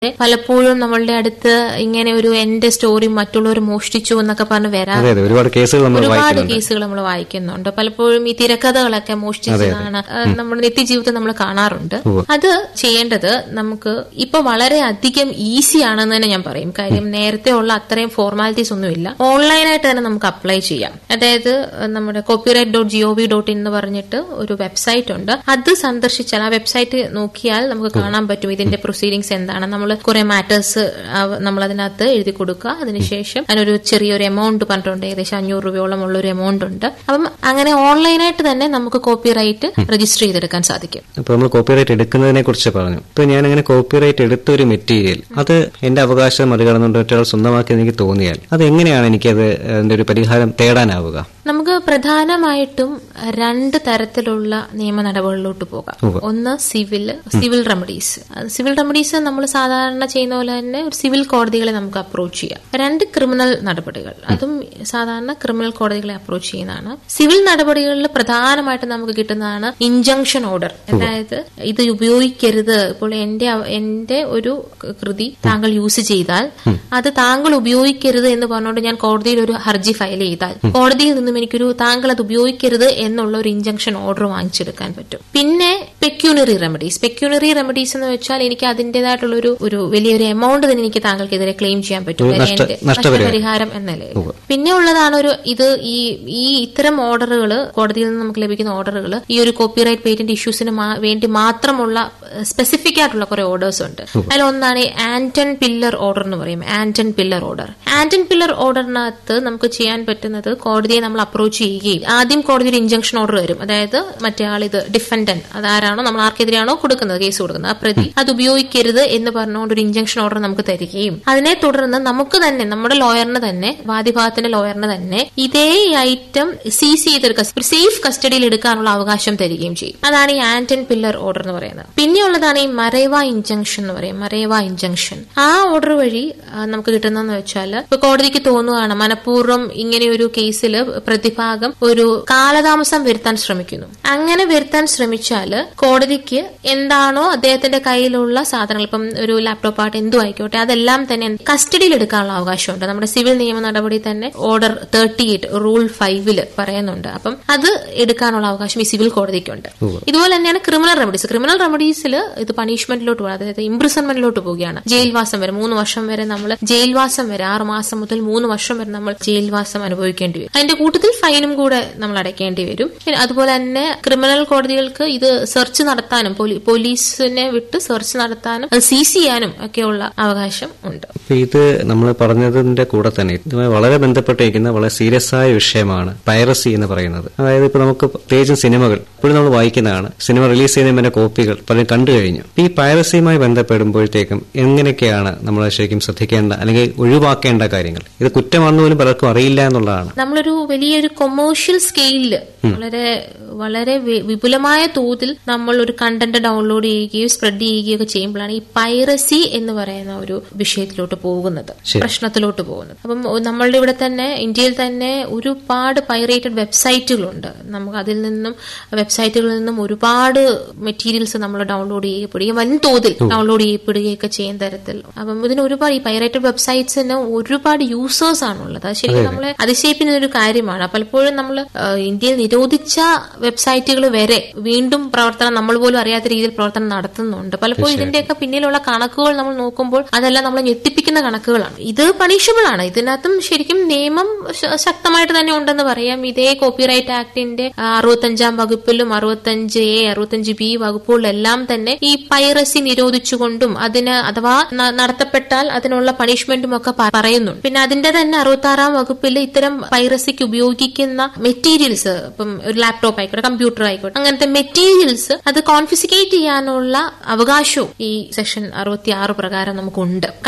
പലപ്പോഴും നമ്മളുടെ അടുത്ത് ഇങ്ങനെ ഒരു എന്റെ സ്റ്റോറി മറ്റുള്ളവർ മോഷ്ടിച്ചു എന്നൊക്കെ പറഞ്ഞ് വരാൻ അതെ അതെ ഒരുപാട് കേസുകൾ നമ്മൾ ഒരുപാട് വായിക്കുന്നുണ്ട് കേസുകൾ നമ്മൾ വായിക്കുന്നുണ്ട് പലപ്പോഴും ഈ തിരക്കഥകളൊക്കെ മോഷ്ടിച്ചതാണ് ആ, നമ്മുടെ നിത്യജീവിതത്തിൽ നമ്മൾ കാണാറുണ്ട് അത് ചെയ്യേണ്ടത് നമുക്ക് ഇപ്പൊ വളരെ അധികം ഈസി ആണെന്ന് തന്നെ ഞാൻ പറയും കാര്യം നേരത്തെ ഉള്ള അത്രയും ഫോർമാലിറ്റീസ് ഒന്നുമില്ല ഓൺലൈനായിട്ട് തന്നെ നമുക്ക് അപ്ലൈ ചെയ്യാം അതായത് നമ്മുടെ copyright dot G O V dot in എന്ന് പറഞ്ഞിട്ട് ഒരു വെബ്സൈറ്റ് ഉണ്ട് അത് സന്ദർശിച്ചാൽ ആ വെബ്സൈറ്റ് നോക്കിയാൽ നമുക്ക് കാണാൻ പറ്റും ഇതിന്റെ പ്രൊസീഡിങ്സ് എന്താണ് നമ്മൾ കുറെ മാറ്റേഴ്സ് നമ്മൾ അതിനകത്ത് എഴുതി കൊടുക്കുക അതിനുശേഷം അതിനൊരു ചെറിയൊരു എമൗണ്ട് പറഞ്ഞിട്ടുണ്ട് ഏകദേശം അഞ്ഞൂറ് രൂപയോളം ഉള്ള ഒരു എമൗണ്ട് ഉണ്ട് അപ്പം അങ്ങനെ ഓൺലൈനായിട്ട് തന്നെ നമുക്ക് കോപ്പിറൈറ്റ് രജിസ്റ്റർ ചെയ്തെടുക്കാൻ സാധിക്കും ഇപ്പൊ നമ്മൾ കോപ്പിറൈറ്റ് എടുക്കുന്നതിനെ കുറിച്ച് പറഞ്ഞു ഇപ്പൊ ഞാൻ അങ്ങനെ കോപ്പിറൈറ്റ് എടുത്ത ഒരു മെറ്റീരിയൽ അത് എന്റെ അവകാശം മറികടന്നുകൊണ്ട് ഒരാൾ സ്വന്തമാക്കി എനിക്ക് തോന്നിയാൽ അത് എങ്ങനെയാണ് എനിക്കത് അതിന്റെ ഒരു പരിഹാരം തേടാനാവുക നമുക്ക് പ്രധാനമായിട്ടും രണ്ട് തരത്തിലുള്ള നിയമ നടപടികളിലോട്ട് പോകാം ഒന്ന് civil civil remedies civil remedies നമ്മൾ സാധാരണ ചെയ്യുന്ന പോലെ തന്നെ ഒരു സിവിൽ കോടതികളെ നമുക്ക് അപ്രോച്ച് ചെയ്യാം രണ്ട് ക്രിമിനൽ നടപടികൾ അതും സാധാരണ ക്രിമിനൽ കോടതികളെ അപ്രോച്ച് ചെയ്യുന്നതാണ് സിവിൽ നടപടികളിൽ പ്രധാനമായിട്ട് നമുക്ക് കിട്ടുന്നതാണ് ഇഞ്ചങ്ഷൻ ഓർഡർ അതായത് ഇത് ഉപയോഗിക്കരുത് ഇപ്പോൾ എന്റെ അവ- എന്റെ ഒരു കൃതി താങ്കൾ യൂസ് ചെയ്താൽ അത് താങ്കൾ ഉപയോഗിക്കരുത് എന്ന് പറഞ്ഞുകൊണ്ട് ഞാൻ കോടതിയിൽ ഒരു ഹർജി ഫയൽ ചെയ്താൽ കോടതിയിൽ നിന്നും എനിക്കൊരു താങ്കൾ അത് ഉപയോഗിക്കരുത് എന്നുള്ള ഒരു ഇഞ്ചക്ഷൻ ഓർഡർ വാങ്ങിച്ചെടുക്കാൻ പറ്റും പിന്നെ പെക്യൂണറി റെമഡീസ് പെക്യൂണറി റെമഡീസ് എന്ന് വെച്ചാൽ എനിക്ക് അതിന്റേതായിട്ടുള്ള ഒരു ഒരു വലിയൊരു എമൗണ്ട് തന്നെ എനിക്ക് താങ്കൾക്കെതിരെ ക്ലെയിം ചെയ്യാൻ പറ്റും ഒരു നഷ്ട- എന്റെ നഷ്ടപരിഹാരം. നഷ്ടപരിഹാരം എന്ന നിലയിൽ പിന്നെ ഉള്ളതാണ് ഒരു ഇത് ഈ ഈ ഇത്തരം ഓർഡറുകൾ കോടതിയിൽ നിന്ന് നമുക്ക് ലഭിക്കുന്ന ഓർഡറുകൾ ഈ ഒരു കോപ്പിറൈറ്റ് പേറ്റന്റ് ഇഷ്യൂസിന് മാ- വേണ്ടി മാത്രമുള്ള സ്പെസിഫിക് ആയിട്ടുള്ള കുറെ ഓർഡേഴ്സ് ഉണ്ട് അതിൽ ഒന്നാണ് ഈ ആന്റൺ പില്ലർ ഓർഡർ എന്ന് പറയും Anton Piller order Anton Piller ഓർഡറിനകത്ത് നമുക്ക് ചെയ്യാൻ പറ്റുന്നത് കോടതിയെ നമ്മൾ അപ്രോച്ച് ചെയ്യുകയും ആദ്യം കോടതി ഒരു ഇഞ്ചക്ഷൻ ഓർഡർ വരും അതായത് മറ്റേ ആൾ ഇത് ഡിഫൻഡന്റ് അതാരാണോ നമ്മൾ ആർക്കെതിരെയാണോ കൊടുക്കുന്നത് കേസ് കൊടുക്കുന്നത് ആ പ്രതി അത് ഉപയോഗിക്കരുത് എന്ന് പറഞ്ഞുകൊണ്ട് ഒരു ഇഞ്ചക്ഷൻ ഓർഡർ നമുക്ക് തരികയും അതിനെ തുടർന്ന് നമുക്ക് തന്നെ നമ്മുടെ ലോയറിന് തന്നെ വാദിഭാഗത്തിന്റെ ലോയറിന് തന്നെ ഇതേ ഐറ്റം സീസ് ചെയ്തെടുക്കുക ഒരു സേഫ് കസ്റ്റഡിയിൽ എടുക്കാനുള്ള അവകാശം തരികയും ചെയ്യും അതാണ് ഈ ആന്റൺ പില്ലർ ഓർഡർ എന്ന് പറയുന്നത് പിന്നെയുള്ളതാണ് ഈ മറേവ ഇഞ്ചങ്ഷൻ എന്ന് പറയും മറേവ ഇഞ്ചങ്ഷൻ ആ ഓർഡർ വഴി ആ, നമുക്ക് കിട്ടുന്നതെന്ന് വെച്ചാൽ ഇപ്പൊ കോടതിക്ക് തോന്നുകയാണ് മനഃപൂർവ്വം ഇങ്ങനെ ഒരു കേസിൽ പ്രതിഭാഗം ഒരു കാലതാമസം വരുത്താൻ ശ്രമിക്കുന്നു അങ്ങനെ വരുത്താൻ ശ്രമിച്ചാൽ കോടതിക്ക് എന്താണോ അദ്ദേഹത്തിന്റെ കയ്യിലുള്ള സാധനങ്ങൾ ഇപ്പം ഒരു ലാപ്ടോപ്പ് ആയിട്ട് എന്തു ആയിക്കോട്ടെ അതെല്ലാം തന്നെ കസ്റ്റഡിയിൽ എടുക്കാനുള്ള അവകാശമുണ്ട് നമ്മുടെ സിവിൽ നിയമ നടപടി തന്നെ ഓർഡർ തേർട്ടി എയ്റ്റ് റൂൾ ഫൈവില് പറയുന്നുണ്ട് അപ്പം അത് എടുക്കാനുള്ള അവകാശം ഈ സിവിൽ കോടതിക്കുണ്ട് ഇതുപോലെ തന്നെയാണ് ക്രിമിനൽ റെമഡീസ് ക്രിമിനൽ റെമഡീസിൽ ഇത് പണിഷ്മെന്റിലോട്ട് പോകും അതായത് ഇംപ്രിസൺമെന്റിലോട്ട് പോവുകയാണ് ജയിൽവാസം വരെ മൂന്ന് വർഷം വരെ നമ്മൾ ജയിൽവാസം വരെ ആറ് മാസം മുതൽ മൂന്ന് വർഷം വരെ നമ്മൾ ജയിൽവാസം അനുഭവിക്കേണ്ടി വരും അതിന്റെ കൂട്ടത്തിൽ ഫൈനും കൂടെ നമ്മൾ അടയ്ക്കേണ്ടി വരും പിന്നെ അതുപോലെ തന്നെ ക്രിമിനൽ കോടതികൾക്ക് ഇത് സെർച്ച് നടത്താനും പോലീ- പോലീസിനെ വിട്ട് സെർച്ച് നടത്താനും അത് സീസ് ചെയ്യാനും ഒക്കെയുള്ള അവകാശം ഉണ്ട് ഇപ്പൊ ഇത് നമ്മൾ പറഞ്ഞതിന്റെ കൂടെ തന്നെ ഇതുമായി വളരെ ബന്ധപ്പെട്ടിരിക്കുന്ന വളരെ സീരിയസ് ആയ വിഷയമാണ് പൈറസി എന്ന് പറയുന്നത് അതായത് ഇപ്പൊ നമുക്ക് പ്രത്യേകിച്ചും സിനിമകൾ ഇപ്പോഴും നമ്മൾ വായിക്കുന്നതാണ് സിനിമ റിലീസ് ചെയ്യുന്നതിന്റെ കോപ്പികൾ പലരും കണ്ടു കഴിഞ്ഞു ഇപ്പൊ ഈ പൈറസിയുമായി ബന്ധപ്പെടുമ്പോഴത്തേക്കും എങ്ങനെയൊക്കെയാണ് നമ്മൾ ശരിക്കും ശ്രദ്ധിക്കേണ്ട അല്ലെങ്കിൽ ഒഴിവാക്കേണ്ട കാര്യങ്ങൾ ഇത് കുറ്റമാണെന്ന് പോലും പലർക്കും അറിയില്ല എന്നുള്ളതാണ് നമ്മളൊരു വലിയൊരു കൊമേഴ്ഷ്യൽ സ്കെയിലില് വളരെ വളരെ വി- വിപുലമായ തോതിൽ നമ്മൾ ഒരു കണ്ടന്റ് ഡൗൺലോഡ് ചെയ്യുകയോ സ്പ്രെഡ് ചെയ്യുകയോ ഒക്കെ ചെയ്യുമ്പോഴാണ് ഈ പൈറസി എന്ന് പറയുന്ന ഒരു വിഷയത്തിലോട്ട് പോകുന്നത് ശരി. പ്രശ്നത്തിലോട്ട് പോകുന്നത് അപ്പം ഒ- നമ്മളുടെ ഇവിടെ തന്നെ ഇന്ത്യയിൽ തന്നെ ഒരുപാട് പൈറേറ്റഡ് വെബ്സൈറ്റുകളുണ്ട് നമുക്ക് അതിൽ നിന്നും വെബ്സൈറ്റുകളിൽ നിന്നും ഒരുപാട് മെറ്റീരിയൽസ് നമ്മൾ ഡൗൺലോഡ് ചെയ്യപ്പെടുകയും വൻതോതിൽ ഡൗൺലോഡ് ചെയ്യപ്പെടുകയൊക്കെ ചെയ്യുന്ന തരത്തിൽ അപ്പം ഇതിന് ഒരുപാട് ഈ പൈറേറ്റഡ് വെബ്സൈറ്റ്സിന് ഒരുപാട് യൂസേഴ്സ് ആണുള്ളത് അത് ശരിക്കും നമ്മളെ അതിശയിപ്പിക്കുന്ന ഒരു കാര്യമാണ് പലപ്പോഴും നമ്മൾ ഇന്ത്യയിൽ നിരോധിച്ച വെബ്സൈറ്റുകൾ വരെ വീണ്ടും പ്രവർത്തനം നമ്മൾ പോലും അറിയാത്ത രീതിയിൽ പ്രവർത്തനം നടത്തുന്നുണ്ട് പലപ്പോഴും ഇതിന്റെയൊക്കെ പിന്നിലുള്ള കണക്കുകൾ നമ്മൾ നോക്കുമ്പോൾ അതെല്ലാം നമ്മളെ ഞെട്ടിപ്പിക്കുന്ന കണക്കുകളാണ് ഇത് പണിഷബിൾ ആണ് ഇതിനകത്തും ശരിക്കും നിയമം ശ- ശക്തമായിട്ട് തന്നെ ഉണ്ടെന്ന് പറയാം ഇതേ കോപ്പിറൈറ്റ് ആക്ടിന്റെ ആ, അറുപത്തഞ്ചാം വകുപ്പിലും അറുപത്തഞ്ച് എ അറുപത്തഞ്ച് ബി വകുപ്പുകളിലെല്ലാം തന്നെ ഈ പൈറസി നിരോധിച്ചുകൊണ്ടും അതിന് അഥവാ ന- നടത്തപ്പെട്ടാൽ അതിനുള്ള പണിഷ്മെന്റും ഒക്കെ പ- പറയുന്നുണ്ട് പിന്നെ അതിന്റെ തന്നെ അറുപത്തി ആറാം വകുപ്പിൽ ഇത്തരം പൈറസിക്ക് ഉപയോഗിക്കുന്ന മെറ്റീരിയൽസ് ഇപ്പം ഒരു ലാപ്ടോപ്പ് ആയിക്കോട്ടെ കമ്പ്യൂട്ടർ ആയിക്കോട്ടെ അങ്ങനത്തെ മെറ്റീരിയൽസ് അത് കോൺഫിസിക്കേറ്റ് ചെയ്യാനുള്ള അവകാശവും ഈ സെക്ഷൻ അറുപത്തി ആറ് പ്രകാരം നമുക്കുണ്ട് കഴിയുന്നത്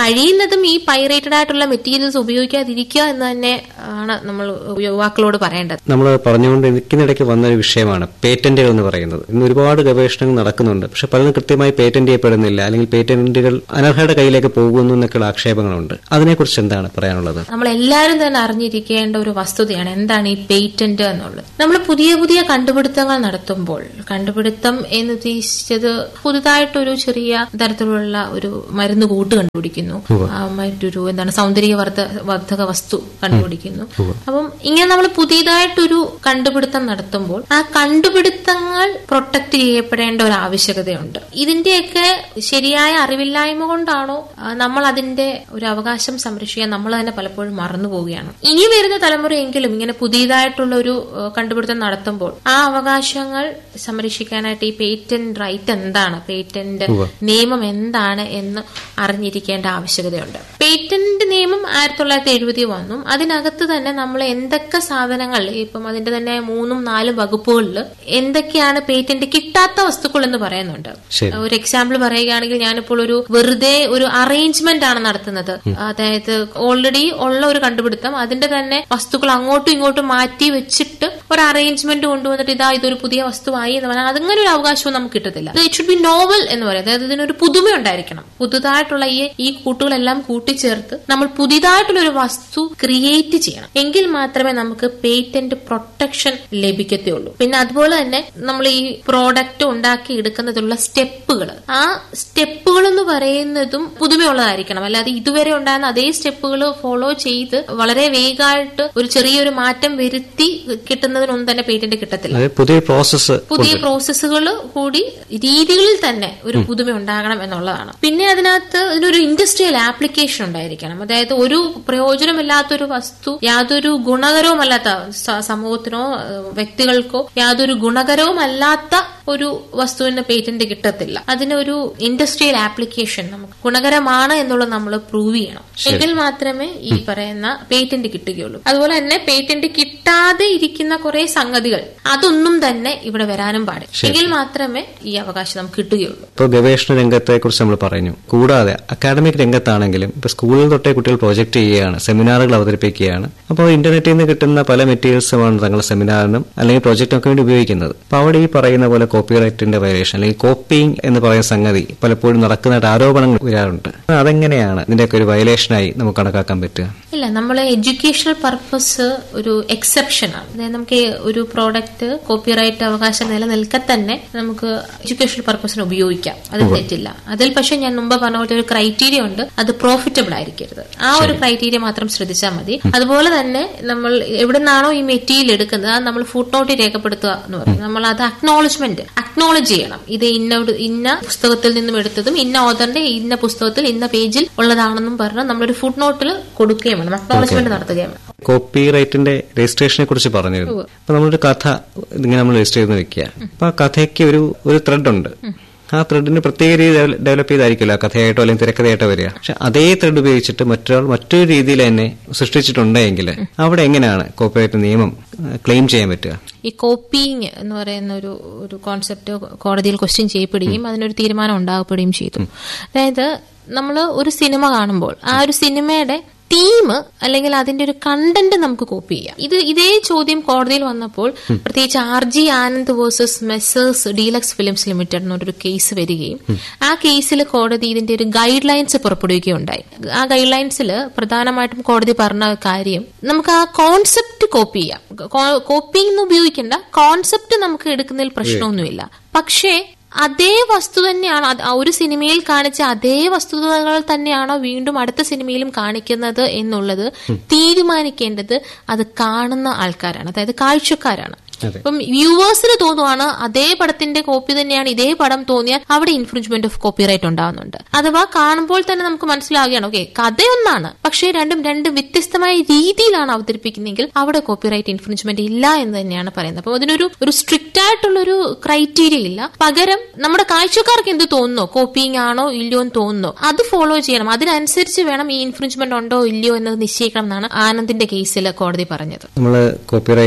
കഴിയുന്നതും ഈ പൈറേറ്റഡ് ആയിട്ടുള്ള മെറ്റീരിയൽസ് ഉപയോഗിക്കാതിരിക്കുക എന്ന് തന്നെ ആണ് നമ്മൾ യുവാക്കളോട് പറയേണ്ടത് നമ്മൾ പറഞ്ഞുകൊണ്ട് നിൽക്കുന്നിടയ്ക്ക് വന്ന ഒരു വിഷയമാണ് പേറ്റന്റുകൾ എന്ന് പറയുന്നത് ഇന്ന് ഒരുപാട് ഗവേഷണങ്ങൾ നടക്കുന്നുണ്ട് പക്ഷെ പലതും കൃത്യമായി പേറ്റന്റ് ചെയ്യപ്പെടുന്നില്ല അല്ലെങ്കിൽ പേറ്റന്റുകൾ അനർഹയുടെ കയ്യിലേക്ക് പോകുന്നു എന്നൊക്കെയുള്ള ആക്ഷേപങ്ങളുണ്ട് അതിനെക്കുറിച്ച് എന്താണ് പറയാനുള്ളത് നമ്മൾ എല്ലാവരും തന്നെ അറിഞ്ഞിരിക്കേണ്ട ഒരു വസ്തുതയാണ് എന്താണ് ഈ പേറ്റന്റ് എന്നുള്ളത് നമ്മൾ പുതിയ പുതിയ കണ്ടുപിടുത്തങ്ങൾ നടത്തുമ്പോൾ കണ്ടുപിടുത്തം എന്ന് ഉദ്ദേശിച്ചത് പുതുതായിട്ടൊരു ചെറിയ തരത്തിലുള്ള ഒരു മരുന്ന് കൂട്ട് കണ്ടുപിടിക്കുന്നു ആ, മറ്റൊരു എന്താണ് സൗന്ദര്യ വർദ്ധ വർദ്ധക വസ്തു കണ്ടുപിടിക്കുന്നു അപ്പം ഇങ്ങനെ നമ്മൾ പുതിയതായിട്ടൊരു കണ്ടുപിടുത്തം നടത്തുമ്പോൾ ആ കണ്ടുപിടുത്തങ്ങൾ പ്രൊട്ടക്ട് ചെയ്യപ്പെടേണ്ട ഒരു ആവശ്യകതയുണ്ട് ഇതിന്റെയൊക്കെ ശരിയായ അറിവില്ലായ്മ കൊണ്ടാണോ ആ, നമ്മൾ അതിന്റെ ഒരു അവകാശം സംരക്ഷിക്കാൻ നമ്മൾ തന്നെ പലപ്പോഴും മറന്നു പോവുകയാണ് ഇനി വരുന്ന തലമുറയെങ്കിലും ഇങ്ങനെ പുതിയതായിട്ടുള്ള ഒരു ആ, കണ്ടുപിടുത്തം നടത്തുമ്പോൾ ആ അവകാശങ്ങൾ സംരക്ഷിക്കാനായിട്ട് ഈ പേറ്റന്റ് റൈറ്റ് എന്താണ് പേറ്റന്റ് നിയമം എന്താണ് എന്ന് അറിഞ്ഞിരിക്കേണ്ട ആവശ്യകതയുണ്ട് പേറ്റന്റ് നിയമം ആയിരത്തി തൊള്ളായിരത്തി എഴുപതി വന്നു അതിനകത്ത് തന്നെ നമ്മൾ എന്തൊക്കെ സാധനങ്ങൾ ഇപ്പം അതിന്റെ തന്നെ മൂന്നും നാലും വകുപ്പുകളിൽ എന്തൊക്കെയാണ് പേറ്റന്റ് കിട്ടാത്ത വസ്തുക്കൾ എന്ന് പറയുന്നുണ്ട് ശരി. ഒരു എക്സാമ്പിൾ പറയുകയാണെങ്കിൽ ഞാനിപ്പോൾ ഒരു വെറുതെ ഒരു അറേഞ്ച്മെന്റ് ആണ് നടത്തുന്നത് അതായത് ഓൾറെഡി ഉള്ള ഒരു കണ്ടുപിടുത്തം അതിന്റെ തന്നെ വസ്തുക്കൾ അങ്ങോട്ടും ഇങ്ങോട്ടും മാറ്റി വെച്ചിട്ട് ഒരു അറേഞ്ച്മെന്റ് കൊണ്ടുവന്നിട്ട് ഇതാ ഇതൊരു പുതിയ വസ്തുവായി എന്ന് പറഞ്ഞാൽ അതങ്ങനെ ഒരു അവകാശവും നമുക്ക് കിട്ടത്തില്ല ഇറ്റ് ഷുഡ് ബി നോവൽ എന്ന് പറയും അതായത് ഇതിനൊരു പുതുമ ഉണ്ടായിരിക്കണം പുതുതായിട്ടുള്ള ഈ ഈ കൂട്ടുകളെല്ലാം കൂട്ടിച്ചേർത്ത് നമ്മൾ പുതിയതായിട്ടുള്ള ഒരു വസ്തു ക്രിയേറ്റ് ചെയ്യണം എങ്കിൽ മാത്രമേ നമുക്ക് പേറ്റന്റ് പ്രൊട്ടക്ഷൻ ലഭിക്കത്തുള്ളൂ പിന്നെ അതുപോലെ തന്നെ നമ്മൾ ഈ പ്രോഡക്റ്റ് ഉണ്ടാക്കി എടുക്കുന്നതിലുള്ള സ്റ്റെപ്പുകൾ ആ സ്റ്റെപ്പുകൾ എന്ന് പറയുന്നതും പുതുമയുള്ളതായിരിക്കണം അല്ലാതെ ഇതുവരെ ഉണ്ടായിരുന്ന അതേ സ്റ്റെപ്പുകൾ ഫോളോ ചെയ്ത് വളരെ വേഗമായിട്ട് ഒരു ചെറിയൊരു മാറ്റം വരുത്തി കിട്ടുന്നതിനൊന്നും തന്നെ പേറ്റന്റ് കിട്ടത്തില്ല അതായത് പുതിയ പ്രോസസ്സ് പുതിയ പ്രോസസ്സുകൾ കൂടി രീതികളിൽ തന്നെ ഒരു പുതുമ ഉണ്ടാകണം എന്നുള്ളതാണ് പിന്നെ അതിനകത്ത് ഇതിനൊരു ഇൻഡസ്ട്രിയൽ ആപ്ലിക്കേഷൻ ഉണ്ടായിരിക്കണം അതായത് ഒരു പ്രയോജനമില്ലാത്ത ഒരു വസ്തു യാതൊരു ഗുണകരവുമല്ലാത്ത സ- സമൂഹത്തിനോ ഏഹ്, വ്യക്തികൾക്കോ യാതൊരു ഗുണകരവുമല്ലാത്ത ഒരു വസ്തുവിന് പേറ്റന്റ് കിട്ടത്തില്ല അതിനൊരു ഇൻഡസ്ട്രിയൽ ആപ്ലിക്കേഷൻ നമുക്ക് ഗുണകരമാണ് എന്നുള്ളത് നമ്മൾ പ്രൂവ് ചെയ്യണം എങ്കിൽ മാത്രമേ ഈ പറയുന്ന പേറ്റന്റ് കിട്ടുകയുള്ളൂ അതുപോലെ തന്നെ പേറ്റന്റ് കിട്ടാതെ ഇരിക്കുന്ന കുറെ സംഗതികൾ അതൊന്നും തന്നെ ഇവിടെ വരാനും പാടില്ല എങ്കിൽ മാത്രമേ ഈ അവകാശം നമുക്ക് കിട്ടുകയുള്ളൂ ഇപ്പോൾ ഗവേഷണ രംഗത്തെ കുറിച്ച് നമ്മൾ പറഞ്ഞു കൂടാതെ അക്കാഡമിക് രംഗത്താണെങ്കിലും ഇപ്പൊ സ്കൂളിൽ തൊട്ടേ കുട്ടികൾ പ്രോജക്റ്റ് ചെയ്യുകയാണ് സെമിനാറുകൾ അവതരിപ്പിക്കുകയാണ് അപ്പോൾ ഇന്റർനെറ്റിൽ നിന്ന് കിട്ടുന്ന പല മെറ്റീരിയൽസുമാണ് തങ്ങളുടെ സെമിനാറിനും അല്ലെങ്കിൽ പ്രോജക്റ്റിനൊക്കെ വേണ്ടി ഉപയോഗിക്കുന്നത് അപ്പോൾ അവിടെ ഈ പറയുന്ന പോലെ കോപ്പിറൈറ്റിന്റെ വയലേഷൻ അല്ലെങ്കിൽ കോപ്പിംഗ് എന്ന് പറയുന്ന സംഗതി പലപ്പോഴും നടക്കുന്നതായിട്ട് ആരോപണങ്ങൾ വരാറുണ്ട് അതെങ്ങനെയാണ് ഇതിന്റെയൊക്കെ ഒരു വയലേഷനായി നമുക്ക് കണക്കാക്കാൻ പറ്റുക ഇല്ല നമ്മളെ എഡ്യൂക്കേഷണൽ പർപ്പസ് ഒരു എക്സെപ്ഷൻ ആണ് അതായത് നമുക്ക് ഒരു പ്രോഡക്റ്റ് കോപ്പിറൈറ്റ് അവകാശം നിലനിൽക്കെ തന്നെ നമുക്ക് എഡ്യൂക്കേഷണൽ പർപ്പസിന് ഉപയോഗിക്കാം അത് തെറ്റില്ല അതിൽ പക്ഷെ ഞാൻ മുമ്പ് പറഞ്ഞ പോലത്തെ ഒരു ക്രൈറ്റീരിയ ഉണ്ട് അത് പ്രോഫിറ്റബിൾ ആയിരിക്കരുത് ആ ഒരു ക്രൈറ്റീരിയ മാത്രം ശ്രദ്ധിച്ചാൽ മതി അതുപോലെ തന്നെ നമ്മൾ എവിടെ നിന്നാണോ ഈ മെറ്റീരിയൽ എടുക്കുന്നത് അത് നമ്മൾ ഫുഡ് നോട്ടിൽ രേഖപ്പെടുത്തുക എന്ന് പറയും നമ്മൾ അത് അക്നോളജ്മെന്റ് അക്നോളജ് ചെയ്യണം ഇത് ഇന്ന ഇന്ന പുസ്തകത്തിൽ നിന്നും എടുത്തതും ഇന്ന ഓതറിന്റെ ഇന്ന പുസ്തകത്തിൽ ഇന്ന പേജിൽ ഉള്ളതാണെന്നും പറഞ്ഞ് നമ്മളൊരു ഫുഡ് നോട്ടിൽ കൊടുക്കുകയും വേണം അക്നോളജ്മെന്റ് നടത്തുകയും വേണം കോപ്പി റൈറ്റിന്റെ രജിസ്ട്രേഷനെ കുറിച്ച് പറഞ്ഞിരുന്നു അപ്പൊ നമ്മളൊരു കഥ ഇങ്ങനെ നമ്മൾ രജിസ്റ്റർ ചെയ്ത് വെക്കുക അപ്പൊ ആ കഥയ്ക്ക് ഒരു ഒരു ത്രെഡ് ഉണ്ട് ആ ത്രെഡിന് പ്രത്യേക രീതി ഡെവലപ്പ് ചെയ്തായിരിക്കില്ല ആ കഥയായിട്ടോ അല്ലെങ്കിൽ തിരക്കഥയായിട്ടോ വരിക പക്ഷെ അതേ ത്രെഡ് ഉപയോഗിച്ചിട്ട് മറ്റൊരാൾ മറ്റൊരു രീതിയിൽ തന്നെ സൃഷ്ടിച്ചിട്ടുണ്ടെങ്കിൽ അവിടെ എങ്ങനെയാണ് കോപ്പിറൈറ്റ് നിയമം ക്ലെയിം ചെയ്യാൻ പറ്റുക ഈ കോപ്പിങ് എന്ന് പറയുന്ന ഒരു ഒരു കോൺസെപ്റ്റ് കോടതിയിൽ ക്വസ്റ്റ്യൻ ചെയ്യപ്പെടുകയും അതിനൊരു തീരുമാനം ഉണ്ടാകപ്പെടുകയും ചെയ്തു അതായത് നമ്മൾ ഒരു സിനിമ കാണുമ്പോൾ ആ ഒരു സിനിമയുടെ തീം അല്ലെങ്കിൽ അതിന്റെ ഒരു കണ്ടന്റ് നമുക്ക് കോപ്പി ചെയ്യാം ഇത് ഇതേ ചോദ്യം കോടതിയിൽ വന്നപ്പോൾ പ്രത്യേകിച്ച് R G Anand versus messrs Deluxe Films Limited എന്നൊരു കേസ് വരികയും ആ കേസിൽ കോടതി ഇതിന്റെ ഒരു ഗൈഡ് ലൈൻസ് പുറപ്പെടുവിക്കുകയുണ്ടായി ആ ഗൈഡ് ലൈൻസിൽ പ്രധാനമായിട്ടും കോടതി പറഞ്ഞ കാര്യം നമുക്ക് ആ കോൺസെപ്റ്റ് കോപ്പി ചെയ്യാം കോപ്പിംഗ് എന്ന് ഉപയോഗിക്കേണ്ട കോൺസെപ്റ്റ് നമുക്ക് എടുക്കുന്നതിൽ പ്രശ്നമൊന്നുമില്ല പക്ഷേ അതേ വസ്തു തന്നെയാണോ അത് ആ ഒരു സിനിമയിൽ കാണിച്ച അതേ വസ്തുതകൾ തന്നെയാണോ വീണ്ടും അടുത്ത സിനിമയിലും കാണിക്കുന്നത് എന്നുള്ളത് തീരുമാനിക്കേണ്ടത് അത് കാണുന്ന ആൾക്കാരാണ് അതായത് കാഴ്ചക്കാരാണ് അതെ. ഇപ്പം വ്യൂവേഴ്സിന് തോന്നുവാണ് അതേ പടത്തിന്റെ കോപ്പി തന്നെയാണ് ഇതേ പടം തോന്നിയാൽ അവിടെ ഇൻഫ്രിഞ്ച്മെന്റ് ഓഫ് കോപ്പിറൈറ്റ് ഉണ്ടാകുന്നുണ്ട് അഥവാ കാണുമ്പോൾ തന്നെ നമുക്ക് മനസ്സിലാവുകയാണ് ഓക്കെ കഥയൊന്നാണ് പക്ഷേ രണ്ടും രണ്ട് വ്യത്യസ്തമായ രീതിയിലാണ് അവതരിപ്പിക്കുന്നതെങ്കിൽ അവിടെ കോപ്പിറൈറ്റ് ഇൻഫ്രിഞ്ച്മെന്റ് ഇല്ല എന്ന് തന്നെയാണ് പറയുന്നത് അപ്പോൾ അതിനൊരു ഒരു സ്ട്രിക്റ്റ് ആയിട്ടുള്ള ഒരു ക്രൈറ്റീരിയ ഇല്ല പകരം നമ്മുടെ കാഴ്ചക്കാർക്ക് എന്ത് തോന്നുന്നോ കോപ്പിങ് ആണോ ഇല്ലയോ എന്ന് തോന്നുന്നോ അത് ഫോളോ ചെയ്യണം അതിനനുസരിച്ച് വേണം ഈ ഇൻഫ്രിഞ്ച്മെന്റ് ഉണ്ടോ ഇല്ലയോ എന്നത് നിശ്ചയിക്കണം എന്നാണ് ആനന്ദിന്റെ കേസിൽ കോടതി പറഞ്ഞത് നമ്മൾ കോപ്പിറൈറ്റ്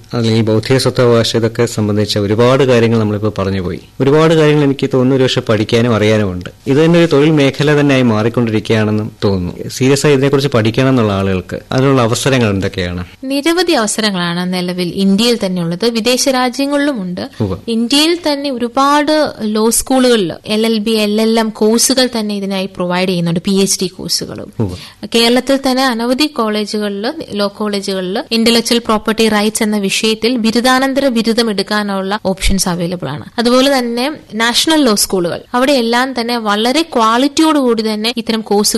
അല്ലെങ്കിൽ ബൗദ്ധിക സ്വത്തവകാശം ഇതൊക്കെ സംബന്ധിച്ച ഒരുപാട് കാര്യങ്ങൾ നമ്മളിപ്പോൾ പറഞ്ഞു പോയി ഒരുപാട് കാര്യങ്ങൾ എനിക്ക് തോന്നുന്നു ഒരു പക്ഷെ പഠിക്കാനും അറിയാനുമുണ്ട് ഇത് തന്നെ ഒരു തൊഴിൽ മേഖല തന്നെ ആയി മാറിക്കൊണ്ടിരിക്കുകയാണെന്നും തോന്നുന്നു സീരിയസ് ആയി ഇതിനെക്കുറിച്ച് പഠിക്കണം എന്നുള്ള ആളുകൾക്ക് അതിനുള്ള അവസരങ്ങൾ എന്തൊക്കെയാണ് നിരവധി അവസരങ്ങളാണ് നിലവിൽ ഇന്ത്യയിൽ തന്നെ ഉള്ളത് വിദേശ രാജ്യങ്ങളിലുമുണ്ട് ഉവ്വ്. ഇന്ത്യയിൽ തന്നെ ഒരുപാട് ലോ സ്കൂളുകളിൽ L L B L L M കോഴ്സുകൾ തന്നെ ഇതിനായി പ്രൊവൈഡ് ചെയ്യുന്നുണ്ട് പി എച്ച് ഡി കോഴ്സുകളും ഉവ്വ്. കേരളത്തിൽ തന്നെ അനവധി കോളേജുകളിൽ ലോ കോളേജുകളിൽ ഇന്റലക്ച്വൽ പ്രോപ്പർട്ടി റൈറ്റ്സ് എന്ന വിഷയത്തിൽ ബിരുദാനന്തര ബിരുദം എടുക്കാനുള്ള ഓപ്ഷൻസ് അവൈലബിൾ ആണ് അതുപോലെ തന്നെ നാഷണൽ ലോ സ്കൂളുകൾ അവിടെ എല്ലാം തന്നെ വളരെ ക്വാളിറ്റിയോടുകൂടി തന്നെ ഇത്തരം കോഴ്സുകൾ